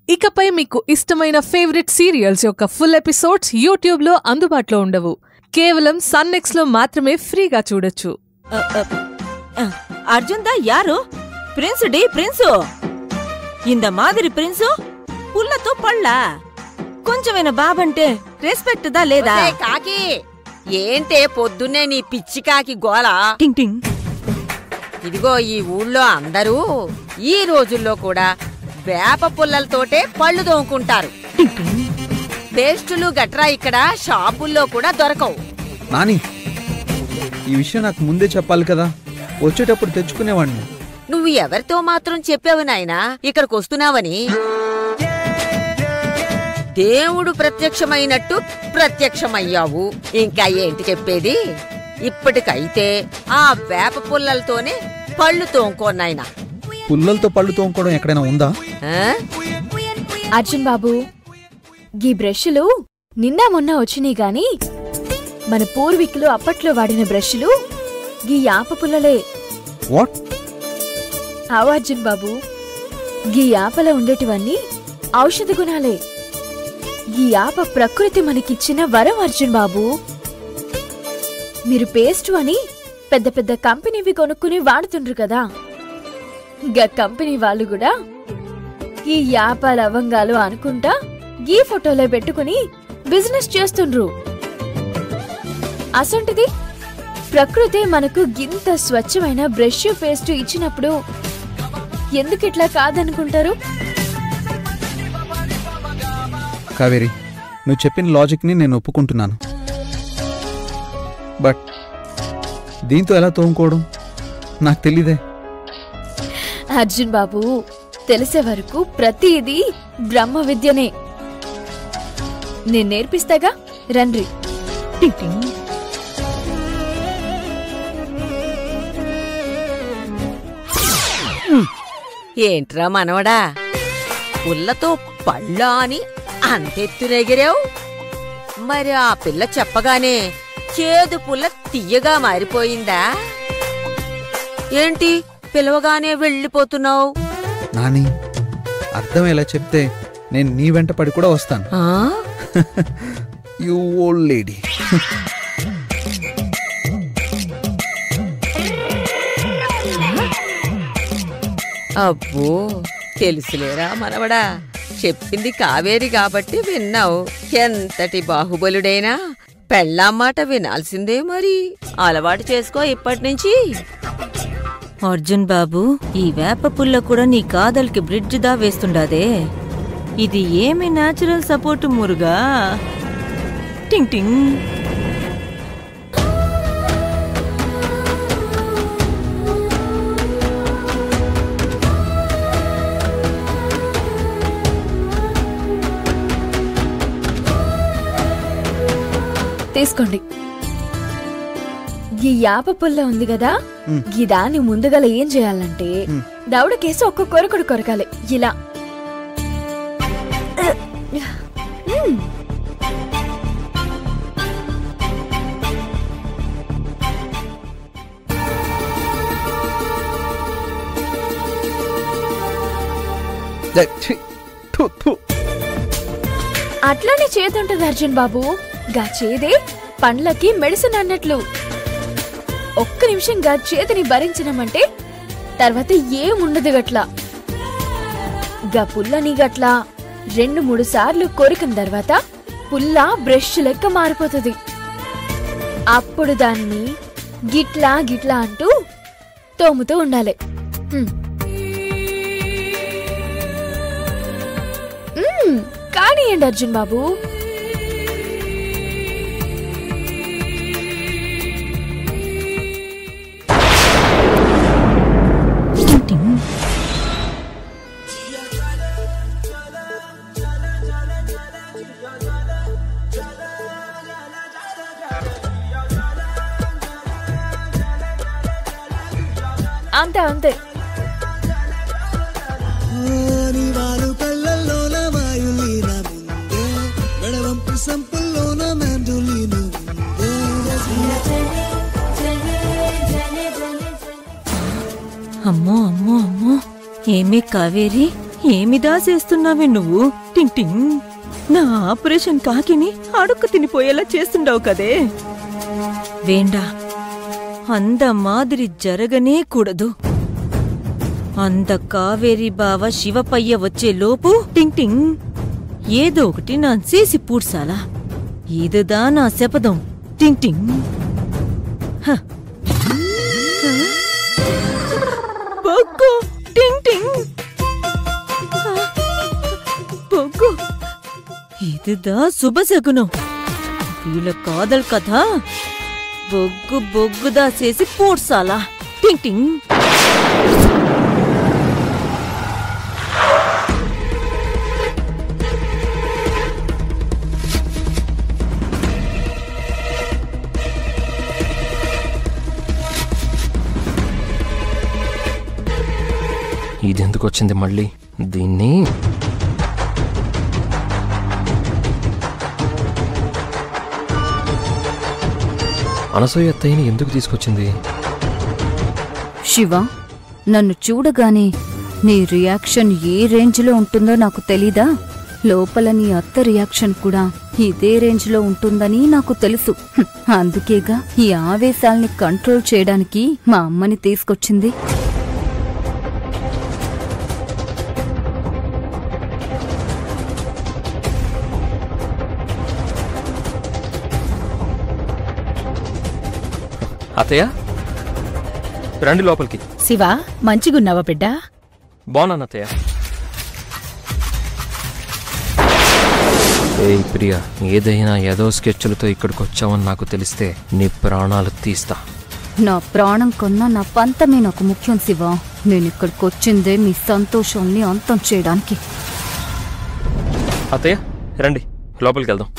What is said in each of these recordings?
ఇకపై మీకు ఇష్టమైన ఫేవరెట్ సీరియల్స్ యొక్క ఫుల్ ఎపిసోడ్స్ యూట్యూబ్లో అందుబాటులో ఉండవు కేవలం సన్నెక్స్లో మాత్రమే ఫ్రీగా చూడొచ్చు அ, அ, அ, அர்ஜுன் தான் யாரு பிரின்ஸ் டி பிரின்ஸ் இந்த மாதிரி பிரிన్స్ పుల్లతో పళ్ళ కొంచెమైన బాబంటే రెస్పెక్ట్ దా లేదా ఒసేయ్ కాకి ఏంటే పొద్దున్నే నీ పిచ్చి కాకి గోల టింగ్ టింగ్ ఇదిగో ఈ ఊళ్ళో అందరూ ఈ రోజుల్లో కూడా వేప పుల్లలతోటే పళ్ళు తోముకుంటారు టింగ్ టింగ్ పేస్టులు గట్రా ఇక్కడ షాపుల్లో కూడా దొరకవు నాని ఈ విషయం నాకు ముందే చెప్పాలి కదా వచ్చేటప్పుడు తెచ్చుకునేవాడిని నువ్వు ఎవరితో మాత్రం చెప్పావు నాయనా ఇక్కడికి వస్తున్నావని దేవుడు ప్రత్యక్షమైనట్టు ప్రత్యక్షమయ్యావు ఇంకా ఏంటి చెప్పేది ఇప్పటికైతే ఆ వేప పుల్లలతోనే పళ్ళు తోముకోనాయనా పుల్లలతో పళ్ళు తోముకోవడం ఎక్కడైనా ఉందా ఆ? అర్జున్ బాబు గీ బ్రష్లు నిన్న మొన్న వచ్చినాయి గాని మన పూర్వీకులు అప్పట్లో వాడిన బ్రష్లు గీ యాప పుల్లలే వాట్ అవు అర్జున్ బాబు గీ యాపలో ఉండేటివన్నీ ఔషధ గుణాలే ఈ యాప ప్రకృతి మనకిచ్చిన వరం అర్జున్ బాబు మీరు పేస్టు అని పెద్ద పెద్ద కంపెనీవి కొనుక్కుని వాడుతుండ్రు కదా గా కంపెనీ వాళ్ళు కూడా ఈ యాప లవంగాలు అనుకుంటా గీ ఫోటోలో పెట్టుకుని బిజినెస్ చేస్తుండ్రు అసంటిది ప్రకృతి మనకు గింత స్వచ్ఛమైన బ్రష్ పేస్ట్ ఇచ్చినప్పుడు ఎందుకిట్లా కాదనుకుంటారు కావేరి నువ్వు చెప్పిన లాజిక్ని నేను ఒప్పుకుంటున్నాను బట్ దీంతో ఎలా తోముకోవడం నాకు తెలీదే అర్జున్ బాబు తెలిసే వరకు ప్రతిదీ బ్రహ్మ విద్యనే నేను నేర్పిస్తాగా రండ్రి టింగ్ టింగ్ ఏంట్రా మనవడా పుల్లతో పళ్ళా అని అంతెత్తునెగిరావు మరి ఆ పిల్ల చెప్పగానే చేదు పుల్ల తీయగా మారిపోయిందా ఏంటి పిలవగానే వెళ్ళిపోతున్నావు నాని అర్థం ఎలా చెప్తే నేను నీ వెంట పడి కూడా వస్తాను ఆ? యూ ఓల్డ్ లేడీ అబ్బో తెలుసులేరా మనవడా చెప్పింది కావేరి కాబట్టి విన్నావు ఎంతటి బాహుబలుడైనా పెళ్ళాం మాట వినాల్సిందే మరి అలవాటు చేసుకో ఇప్పటి నుంచి అర్జున్ బాబు ఈ వేప పుల్ల కూడా నీ కాదల్కి బ్రిడ్జ్ దా వేస్తుండాదే ఇది ఏమి న్యాచురల్ సపోర్ట్ మురుగా టింగ్ టింగ్ తీసుకోండి ఈ యాప పుల్ల ఉంది కదా మ్. ఈ దాన్ని ముందుగల ఏం చేయాలంటే మ్. దవడకేసి ఒక్క కొరకుడు కొరకాలి ఇలా మ్. ఛీ, థు, థు. అట్లానే చేతుంటది అర్జున్ బాబు గా చేదే పండ్లకి మెడిసిన్ అన్నట్లు ఒక్క నిమిషం గా చేతిని భరించినమంటే తర్వాత ఏముండదు గట్లా గా పుల్లని గట్లా రెండు మూడు సార్లు కొరికిన తర్వాత పుల్ల బ్రష్ లెక్క మారిపోతుంది అప్పుడు దాన్ని గిట్లా గిట్లా అంటూ తోముతూ ఉండాలి హ్మ్. మ్మ్, కానియండి అర్జున్ బాబు టింగ్ టింగ్ అంతే అంతే వాలు కళ్ళల్లోన వాయులీన ముందే గడవంపు సంపుల్లోన మెండులీన అమ్మో అమ్మో అమ్మో ఏమే కావేరి ఏమి దాసేస్తున్నావే నువ్వు టింగ్ టింగ్ నా ఆపరేషన్ కాకిని అడుక్కు తినిపోయేలా చేస్తుండవు కదే వేండా అంద మాదిరి జరగనే కూడదు అంద కావేరి బావ శివపయ్య వచ్చే లోపు టింగ్ టింగ్ ఏదో ఒకటి నా చేసి పూడ్సాలా ఇదిదా నా శపథం టింగ్ టింగ్ హ. బొగ్గు టింగ్ టింగ్ బొగ్గు ఇదిదా శుభశకునం వీళ్ళ కాదల్ కథ బొగ్గు బొగ్గుదా చేసి పూడ్సాలా టింగ్ టింగ్ ఇది ఎందుకు వచ్చింది మళ్ళీ దీన్ని అనసూయ అత్తయ్యని ఎందుకు తీసుకొచ్చింది శివ నన్ను చూడగానే నీ రియాక్షన్ ఏ రేంజ్లో ఉంటుందో నాకు తెలీదా లోపల నీ అత్త రియాక్షన్ కూడా ఇదే రేంజ్లో ఉంటుందని నాకు తెలుసు హ్మ్, అందుకేగా ఈ ఆవేశాల్ని కంట్రోల్ చేయడానికి మా అమ్మని తీసుకొచ్చింది అత్తయ్య రండి లోపలికి శివ మంచిగున్నావా బిడ్డా బాగున్నాను అత్తయ్య ఏయ్ ప్రియా ఏదైనా ఏదో స్కెచ్లతో ఇక్కడికి వచ్చావని నాకు తెలిస్తే నీ ప్రాణాలు తీస్తా నా ప్రాణం కన్నా నా పంతమే నాకు ముఖ్యం శివ నేను ఇక్కడికి వచ్చిందే మీ సంతోషాల్ని అంతం చేయడానికి అత్తయ్య రండి లోపలికి వెళ్దాం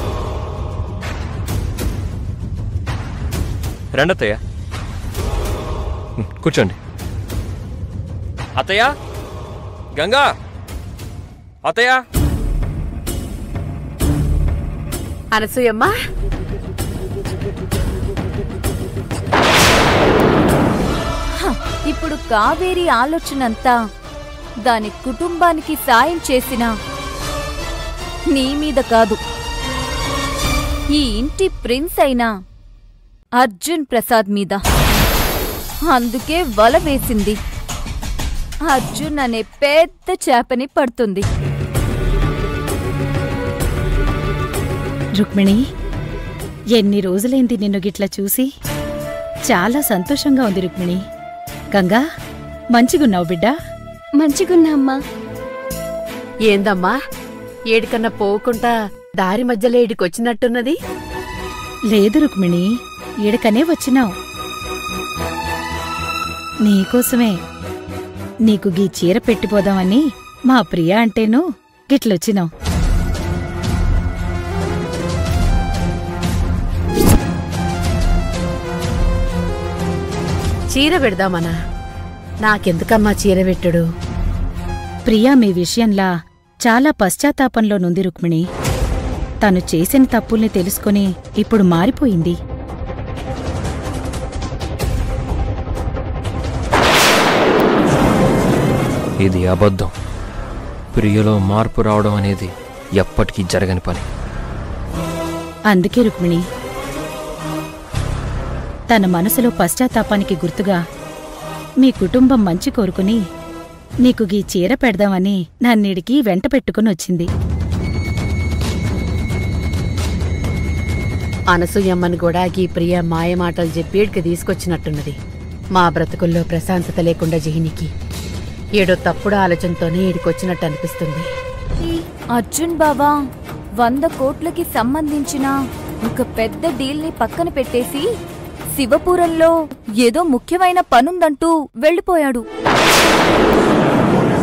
రండి అత్తయ్య ఉమ్, కూర్చోండి అత్తయ్య గంగా అత్తయ్య అనసూయమ్మా ఇప్పుడు కావేరి ఆలోచనంతా దాని కుటుంబానికి సాయం చేసిన నీ మీద కాదు ఈ ఇంటి ప్రిన్స్ అయిన అర్జున్ ప్రసాద్ మీద అందుకే వల వేసింది అర్జున్ అనే పెద్ద చేపని పడుతుంది రుక్మిణి ఎన్ని రోజులైంది నిన్ను గిట్లా చూసి చాలా సంతోషంగా ఉంది రుక్మిణి గంగా మంచిగున్నావు బిడ్డా మంచిగున్నా అమ్మా ఏందమ్మా ఏడికన్నా పోకుండా దారి మధ్యలో ఏడికొచ్చినట్టున్నది లేదు రుక్మిణి ఈడకనే వచ్చినావు నీకోసమే నీకు గీ చీర పెట్టిపోదామని మా ప్రియ అంటేను గిట్లొచ్చినావు చీర పెడదామనా నాకెందుకమ్మా చీర పెట్టుడు ప్రియా మీ విషయంలా చాలా పశ్చాత్తాపంలో నుంది రుక్మిణి తను చేసిన తప్పుల్ని తెలుసుకొని ఇప్పుడు మారిపోయింది ఇది అబద్ధం ప్రియలో మార్పు రావడం అనేది ఎప్పటికీ జరగని పని అందుకే రుక్మిణి తన మనసులో పశ్చాత్తాపానికి గుర్తుగా మీ కుటుంబం మంచి కోరుకుని నీకు గీ చీర పెడదామని నన్నిడికి వెంట పెట్టుకుని వచ్చింది అనసూయమ్మని కూడా ఈ ప్రియ మాయ మాటలు చెప్పి ఈడికి తీసుకొచ్చినట్టున్నది మా బ్రతుకుల్లో ప్రశాంతత లేకుండా జిహినికి ఏడో తప్పుడు ఆలోచనతోనే ఈడికొచ్చినట్టు అనిపిస్తుంది అర్జున్ బావా వంద కోట్లకి సంబంధించిన ఒక పెద్ద డీల్ని పక్కన పెట్టేసి శివపురంలో ఏదో ముఖ్యమైన పనుందంటూ వెళ్ళిపోయాడు